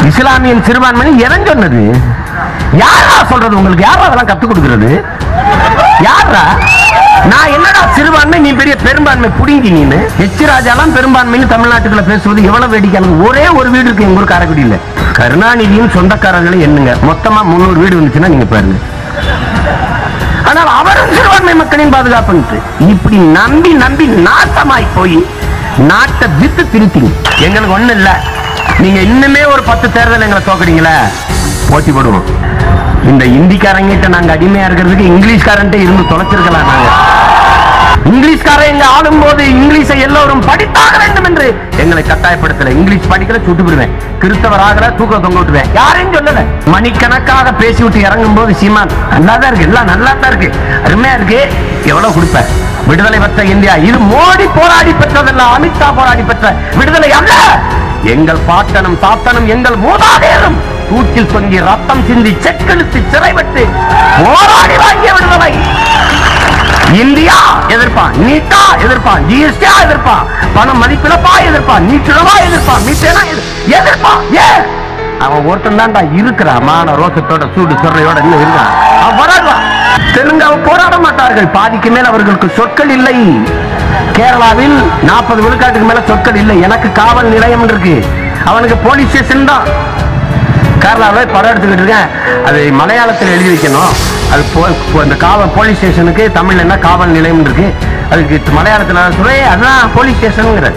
இஸ்லாமியன் சிறுபான்மை எவன் சொன்னது யாரா சொல்றது உங்களுக்கு யாரா அதெல்லாம் கத்து கொடுக்கிறது யாரா நான் என்னடா சிறுபான்மை நீ பெரிய பெரும்பான்மை புடிங்கி நீனு எச் ராஜாலாம் பெரும்பான்மைன்னு தமிழ்நாட்டுக்குள்ள பேசுவது எவ்வளவு வேடிக்கையானது ஒரே ஒரு வீடு இருக்கு எங்க ஊர் காரைக்குடியில கருணாநிதியின் சொந்தக்காரர்களை எண்ணுங்க மொத்தமா முந்நூறு வீடு வந்துச்சுன்னா நீங்க பாருங்க ஆனால் அவரும் சிறுபான்மை மக்களின் பாதுகாப்பு இப்படி நம்பி நம்பி நாசமாய் போய் நாட்டை வித்து திருத்திங்க எங்களுக்கு ஒண்ணு இல்ல நீங்க இன்னுமே ஒரு பத்து தேர்தல் எங்களை தோக்கடிங்கள போட்டி போடுவோம் இந்த இந்திக்காரங்கிட்ட நாங்க அடிமையா இருக்கிறதுக்கு இங்கிலீஷ்காரன்ட்ட இருந்து தொலைச்சிருக்கலாம் நாங்க இங்கிலீஷ்காரன் எங்க ஆளும் போது இங்கிலீஷை எல்லோரும் படித்தாக வேண்டும் என்று எங்களை கட்டாயப்படுத்தல இங்கிலீஷ் படிக்கல சுட்டு விடுவேன் கிறிஸ்தவர் ஆகல தூக்க தொங்க விட்டுவேன் யாரையும் சொல்லல மணிக்கணக்காக பேசி விட்டு இறங்கும் போது சீமான் நல்லா தான் இருக்கு எல்லாம் நல்லா தான் இருக்கு அருமையா இருக்கு எவ்வளவு கொடுப்ப விடுதலை பெற்ற இந்தியா இது மோடி போராடி பெற்றதல்ல அமித்ஷா போராடி பெற்ற விடுதலை அல்ல எங்கள் பாட்டனும் தாத்தனும் எங்கள் மூதாதையரும் தூக்கில் தொங்கி ரத்தம் சிந்தி செக்கெழுத்து சிறைப்பட்டு போராடி வாங்கிய விடுதலை இந்தியா எதிர்ப்பான் நீட்டா எதிர்ப்பான் ஜிஎஸ்டியா எதிர்ப்பான் பணம் மதிப்பிழப்பா எதிர்ப்பான் நீட்டிழவா எதிர்ப்பான் மீட்டேனா எதிர்- எதிர்ப்பான் ஏன் அவன் ஒருத்தன் தான்டா இருக்கிறான் மான ரோசத்தோட சூடு சொல்றையோட இன்னும் இருக்கான் அவன் போராடுவான் தெலுங்காவை போராட மாட்டார்கள் பாதிக்கு மேல் அவர்களுக்கு சொற்கள் இல்லை கேரளாவில் நாற்பது விழுக்காட்டுக்கு மேல சொற்கள் இல்லை எனக்கு காவல் நிலையம் இருக்கு அவனுக்கு போலீஸ் ஸ்டேஷன் தான் கேரளாவில் படம் எடுத்துக்கிட்டு இருக்கேன் அது மலையாளத்தில் எழுதி வைக்கணும் அது போ- போ- இந்த காவல் போலீஸ் ஸ்டேஷனுக்கு தமிழ்ல என்ன காவல் நிலையம் இருக்கு அதுக்கு மலையாளத்தில் நான் சொல்றேன் அதுதான் போலீஸ் ஸ்டேஷனுங்கிற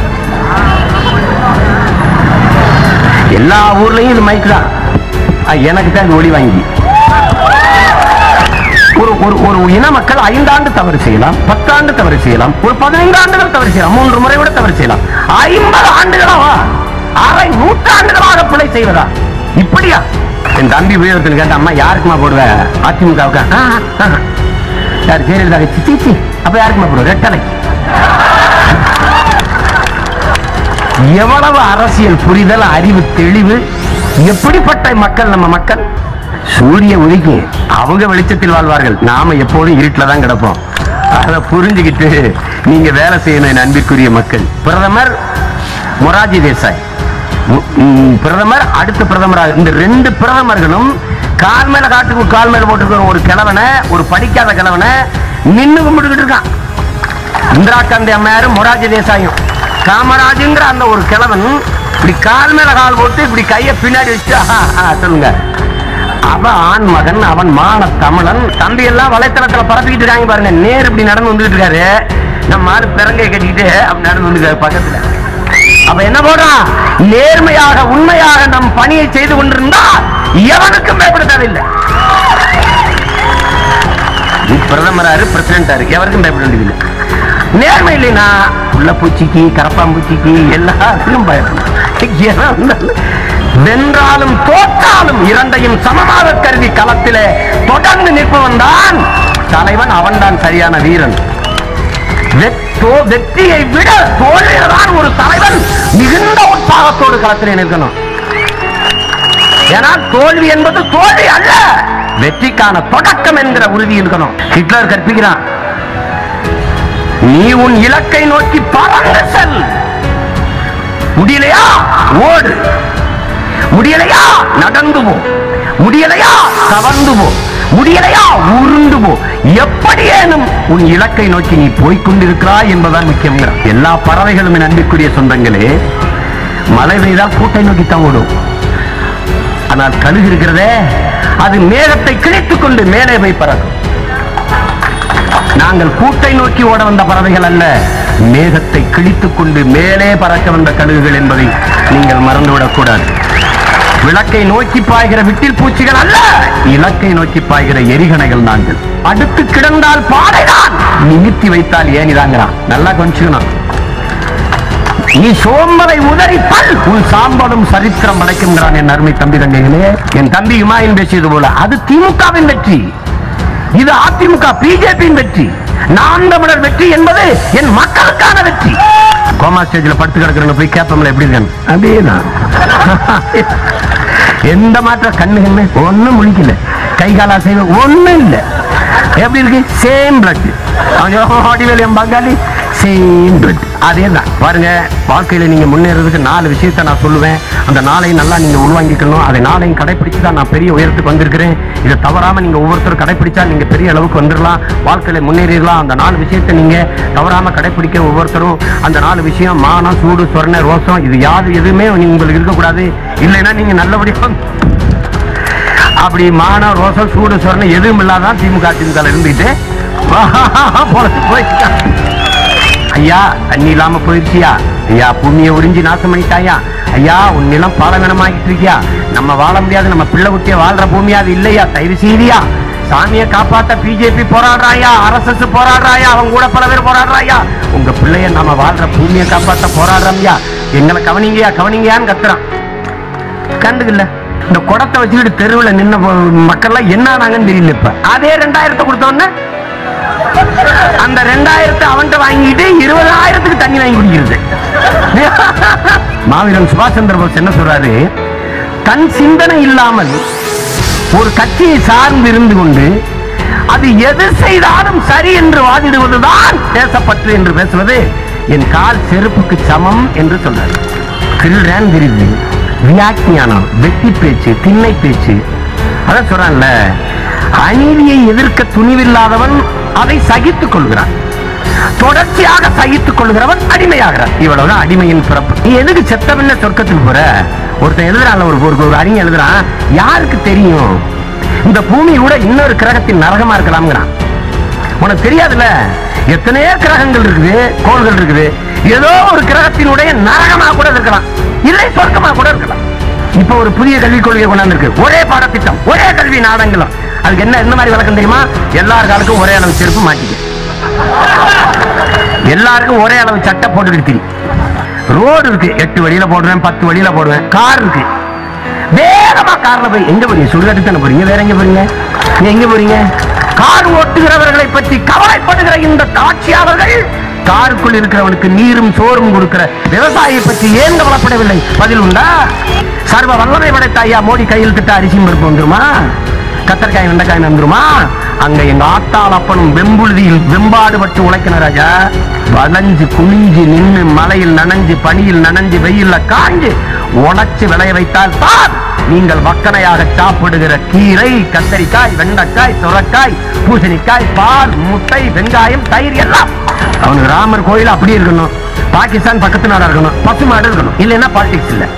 எல்லா ஊர்லயும் இது மைக் தான் அஹ் எனக்கு தான் இது ஒளி வாங்கி ஒரு ஒரு ஒரு இன மக்கள் ஐந்தாண்டு தவறு செய்யலாம் பத்தாண்டு தவறு செய்யலாம் ஒரு பதினைந்து ஆண்டுகள் தவறு செய்யலாம் மூன்று முறை விட தவறு செய்யலாம் ஐம்பது ஆண்டுகளாவா அரை நூற்றாண்டுகளாக பிழை செய்வதா இப்படியா என் தம்பி உயரத்தில் கேட்ட அம்மா யாருக்குமா போடுவ அதிமுகவுக்கு ஆ, ஆ, ஆ. யார் ஜெயலலிதா சிச்சி சி அப்ப யாருக்குமா போடுவ ரெட்டலை எவ்வளவு அரசியல் புரிதல் அறிவு தெளிவு எப்படிப்பட்ட மக்கள் நம்ம மக்கள் சூரிய உதிக்கு அவங்க வெளிச்சத்தில் வாழ்வார்கள் நாம எப்போதும் இருட்டில் தான் கிடப்போம் அதை புரிஞ்சுக்கிட்டு நீங்க வேலை செய்யணும் என் அன்பிற்குரிய மக்கள் பிரதமர் மொராஜி தேசாய் மு- ம், பிரதமர் அடுத்த பிரதமராக இந்த ரெண்டு பிரதமர்களும் கால் மேல காட்டுக்கு கால் மேல போட்டுருக்கிற ஒரு கிழவனை ஒரு படிக்காத கிழவனை நின்னு கும்பிட்டுக்கிட்டு இருக்கான் இந்திரா காந்தி அம்மையாரும் மொராஜி தேசாயும் காமராஜுங்கிற அந்த ஒரு கிழவன் இப்படி கால் மேல கால் போட்டு இப்படி கைய பின்னாடி வச்சு ஆஹா, ஆஹா, சொல்லுங்க அவன் ஆண் மகன் அவன் மான தமிழன் தம்பி எல்லாம் வலைத்தளத்துல பரப்பிக்கிட்டு இருக்காங்க பாருங்க நேர் இப்படி நடந்து வந்துட்டு இருக்காரு நம்ம ஆளு பிறங்கைய கட்டிக்கிட்டு அப்படி நடந்து வந்துருக்காரு பக்கத்துல அப்ப என்ன போடுறான் நேர்மையாக உண்மையாக நம் பணியை செய்து கொண்டிருந்தா எவனுக்கும் பயப்பட தேவையில்லை நீ பிரதமராரு பிரசிடண்டாரு எவருக்கும் பயப்பட வேண்டியதில்லை நேர்மை இல்லைனா உள்ள பூச்சிக்கு கரப்பாம்பூச்சிக்கு எல்லாருக்கும் பயப்படும் எவன் வந்தாலும் வென்றாலும் தோற்றாலும் இரண்டையும் சமமாக கருதி களத்திலே தொடர்ந்து நிற்பவன் தான் தலைவன் அவன்தான் சரியான வீரன் வெ- தோ- வெற்றியை விட தோல்வியில்தான் ஒரு தலைவன் மிகுந்த உற்சாகத்தோடு களத்திலே நிற்கணும் ஏனால் தோல்வி என்பது தோல்வி அல்ல வெற்றிக்கான தொடக்கம் என்கிற உறுதி இருக்கணும் ஹிட்லர் கற்பிக்கிறான் நீ உன் இலக்கை நோக்கி பறந்து செல் முடியலையா ஓடு முடியலையா நடந்து போ முடியலையா தவழ்ந்து போ முடியலையா உருண்டு போ எப்படியேனும் உன் இலக்கை நோக்கி நீ போய்க் கொண்டிருக்கிறாய் என்பதுதான் முக்கியம் எல்லா பறவைகளும் என் அன்பிற்குரிய சொந்தங்களே மழை பெய்தால் கூட்டை நோக்கி தான் ஓடும் ஆனால் கழுகு இருக்கிறதே அது மேகத்தை கிழித்துக் கொண்டு மேலே போய் பறக்கும் நாங்கள் கூட்டை நோக்கி ஓட வந்த பறவைகள் அல்ல மேகத்தை கிழித்துக் கொண்டு மேலே பறக்க வந்த கழுகுகள் என்பதை நீங்கள் மறந்துவிடக் கூடாது விளக்கை நோக்கி பாய்கிற விட்டில் பூச்சிகள் அல்ல இலக்கை நோக்கி பாய்கிற எரிகணைகள் நாங்கள் அடுத்து கிடந்தால் பாடைதான் நிமித்தி வைத்தால் ஏனிதாங்கிறான் நல்லா கொஞ்சிக்கணும் நீ சோம்பலை உதறிப்பல் உன் சாம்பலும் சரித்திரம் படைக்குங்கிறான் என் அருமை தம்பி தங்கைகளே என் தம்பி இமாயின் பேசியது போல அது திமுகவின் வெற்றி இது அதிமுக பிஜேபியின் வெற்றி நான் தமிழர் வெற்றி என்பது என் மக்களுக்கான வெற்றி கோமா ஸ்டேஜ்ல படுத்து கிடக்குறவங்க போய் கேட்போம்ல எப்படி இருக்காங்க அப்படியேதான் எந்த மாற்றம் கண்ணு கண்ணு ஒண்ணும் முழிக்கல கை காலா செய்வ ஒண்ணும் இல்ல எப்படி இருக்கு சேம் பிளட் அவன் வடிவேல் என் பங்காளி சேம் பிளட் அதே தான் பாருங்க வாழ்க்கையில நீங்க முன்னேறதுக்கு நாலு விஷயத்தை நான் சொல்லுவேன் அந்த நாளையும் நல்லா நீங்க உள்வாங்கிக்கணும் அதை நாளையும் கடைபிடிச்சு தான் நான் பெரிய உயரத்துக்கு வந்திருக்கிறேன் இதை தவறாம நீங்க ஒவ்வொருத்தரும் கடைபிடிச்சா நீங்க பெரிய அளவுக்கு வந்துடலாம் வாழ்க்கையில முன்னேறிடலாம் அந்த நாலு விஷயத்தை நீங்க தவறாம கடைபிடிக்க ஒவ்வொருத்தரும் அந்த நாலு விஷயம் மானம் சூடு சொரணை ரோசம் இது யாது எதுவுமே நீங்க உங்களுக்கு இருக்கக்கூடாது இல்லைன்னா நீங்க நல்லபடியா அப்படி மானம் ரோசம் சூடு சொரணை எதுவும் இல்லாதான் திமுக திமுக இருந்துட்டு பொழைச்சு போயிட்டான் ஐயா தண்ணி இல்லாம போயிருச்சியா ஐயா பூமியை உறிஞ்சி நாசம் பண்ணிட்டாயா ஐயா உன் நிலம் பாலவனமாகிட்டு இருக்கியா நம்ம வாழ முடியாது நம்ம பிள்ளை குட்டிய வாழ்ற பூமியா அது இல்லையா தயவு செய்தியா சாமியை காப்பாத்த பிஜேபி போராடுறாயா ஆர்எஸ்எஸ் போராடுறாயா அவங்க கூட பல பேர் போராடுறாயா உங்க பிள்ளைய நம்ம வாழ்ற பூமியை காப்பாத்த போராடுறோம்யா எங்களை கவனிங்கயா கவனிங்கயான்னு கத்துறான் கண்டுக்கல இந்த குடத்தை வச்சுக்கிட்டு தெருவில் நின்ன மக்கள்லாம் என்ன ஆனாங்கன்னு தெரியல இப்ப அதே ரெண்டாயிரத்தை கொடுத்தோன்னே அந்த ரெண்டாயிரத்தை அவன்கிட்ட வாங்கிட்டு இருபதாயிரத்துக்கு தண்ணி வாங்கி குடிக்கிறது மாவீரன் சுபாஷ் சந்திர போஸ் என்ன சொல்றாரு தன் சிந்தனை இல்லாமல் ஒரு கட்சியை சார்ந்து இருந்து கொண்டு அது எது செய்தாலும் சரி என்று வாதிடுவதுதான் தேசப்பற்று என்று பேசுவது என் கால் செருப்புக்கு சமம் என்று சொல்றாரு கிருடன் தெரியுது வியாக்கியானம் வெட்டி பேச்சு திண்ணை பேச்சு அதான் சொல்றான்ல அநீதியை எதிர்க்க துணிவில்லாதவன் அதை சகித்துக் கொள்கிறான் தொடர்ச்சியாக சகித்துக் கொள்கிறவன் அடிமையாகிறான் இவ்வளவுதான் அடிமையின் பிறப்பு நீ எதுக்கு செத்தவன்ன சொர்க்கத்துக்கு போற ஒருத்தன் எழுதுறான்ல ஒரு ஒரு ஒரு அறிஞர் எழுதுறான் யாருக்கு தெரியும் இந்த பூமி கூட இன்னொரு கிரகத்தின் நரகமா இருக்கலாம்ங்கிறான் உனக்கு தெரியாதுல்ல எத்தனையோ கிரகங்கள் இருக்குது கோள்கள் இருக்குது ஏதோ ஒரு கிரகத்தினுடைய நரகமா கூட இருக்கலாம் இல்லை சொர்க்கமா கூட இருக்கலாம் இப்ப ஒரு புதிய கல்விக் கொள்கை கொண்டாந்து இருக்கு ஒரே பாடத்திட்டம் ஒரே கல்வி நாடங்களும் அதுக்கு என்ன என்ன மாதிரி விளக்கம் தெரியுமா எல்லார் காலுக்கும் ஒரே அளவு செருப்பு மாட்டிக்க எல்லாருக்கும் ஒரே அளவு சட்டை போட்டுக்கிட்டு திரி ரோடு இருக்கு எட்டு வழியில போடுவேன் பத்து வழியில போடுவேன் கார் இருக்கு வேகமா கார்ல போய் எங்க போறீங்க சுடுகாட்டு தானே போறீங்க வேற எங்க போறீங்க நீ எங்க போறீங்க கார் ஓட்டுகிறவர்களை பற்றி கவலைப்படுகிற இந்த ஆட்சியாளர்கள் காருக்குள் இருக்கிறவனுக்கு நீரும் சோறும் கொடுக்கிற விவசாயியை பற்றி ஏன் கவலைப்படவில்லை பதில் உண்டா சர்வ வல்லமை படைத்த ஐயா மோடி கையில் திட்ட அரிசியும் பருப்பு வந்துருமா கத்தரிக்காய் வெண்டைக்காய் வந்துருமா அங்க எங்க ஆத்தாள் அப்பனும் வெம்புழுதியில் வெம்பாடுபட்டு உழைக்கின ராஜா வளைஞ்சு குனிஞ்சு நின்னு மலையில் நனைஞ்சு பனியில் நனைஞ்சு வெயில்ல காஞ்சு உடைச்சு விளைய வைத்தால் தான் நீங்கள் வக்கனையாக சாப்பிடுகிற கீரை கத்தரிக்காய் வெண்டைக்காய் சுரக்காய் பூசணிக்காய் பால் முட்டை வெங்காயம் தயிர் எல்லாம் அவனுக்கு ராமர் கோயில் அப்படியே இருக்கணும் பாகிஸ்தான் பக்கத்து நாடா இருக்கணும் பசுமாடு இருக்கணும் இல்லைன்னா பாலிடிக்ஸ் இல்லை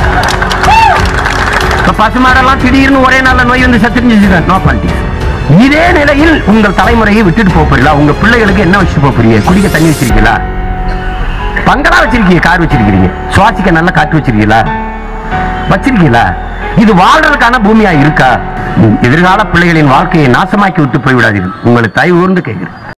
இப்ப பசுமாடெல்லாம் திடீர்னு ஒரே நாள்ல நோய் வந்து செத்துருந்துச்சு நோ பாலிட்டிக்ஸ் இதே நிலையில் உங்கள் தலைமுறையை விட்டுட்டு போக போறீங்களா உங்க பிள்ளைகளுக்கு என்ன வச்சுட்டு போக போறீங்க குடிக்க தண்ணி வச்சிருக்கீங்களா பங்களா வச்சிருக்கீங்க கார் வச்சிருக்கீங்க சுவாசிக்க நல்ல காற்று வச்சிருக்கீங்களா வச்சிருக்கீங்களா இது வாழ்றதுக்கான பூமியா இருக்கா எதிர்கால பிள்ளைகளின் வாழ்க்கையை நாசமாக்கி விட்டு போய்விடாதீர்கள் உங்களை தயவு ஊர்ந்து கேட்கிறேன்